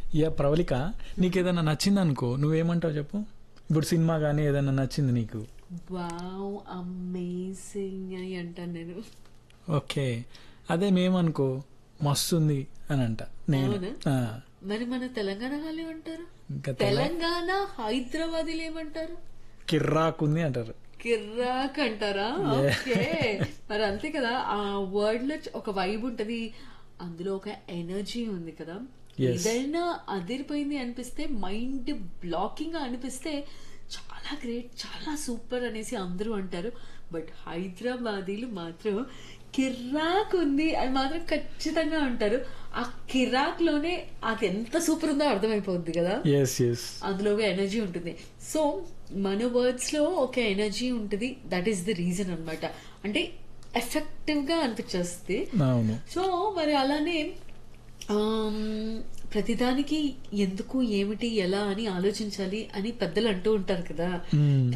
ఇక ప్రవళిక నీకు ఏదైనా నచ్చింది అనుకో నువ్వేమంటావు చెప్పు ఇప్పుడు సినిమా కానీ ఏదైనా నచ్చింది నీకు వావ్ అమేజింగ్ అని అంటాను నేను ఓకే అదే మేమనుకో మస్తుంది అని అంట నేను అవునా? ఆ, మరి మన తెలంగాణ వాళ్ళు ఏమంటారు ఇంకా తెల- తెలంగాణ హైదరాబాదీలు ఏమంటారు కిర్రాకుంది అంటారు కిర్రాక్ అంటారా ఓకే మరి అంతే కదా ఆ వర్డ్ లో ఒక వైబ్ ఉంటది అందులో ఒక ఎనర్జీ ఉంది కదా Yes. ఏదైనా అదిరిపోయింది అనిపిస్తే మైండ్ బ్లాకింగ్ గా అనిపిస్తే చాలా గ్రేట్ చాలా సూపర్ అనేసి అందరూ అంటారు బట్ హైదరాబాదీలు మాత్రం కిర్రాక్ ఉంది అని మాత్రం ఖచ్చితంగా అంటారు ఆ కిరాక్ లోనే అది ఎంత సూపర్ ఉందో అర్థమైపోద్ది కదా ఎస్ ఎస్ అందులో ఒక ఎనర్జీ ఉంటుంది సో మన వర్డ్స్ లో ఒక ఎనర్జీ ఉంటుంది దట్ ఈస్ ద రీజన్ అన్నమాట అంటే ఎఫెక్టివ్ గా అనిపించేస్తుంది అవును సో మరి అలానే ఆమ్, ప్రతిదానికి ఎందుకు ఏమిటి ఎలా అని ఆలోచించాలి అని పెద్దలు అంటూ ఉంటారు కదా మ్మ్.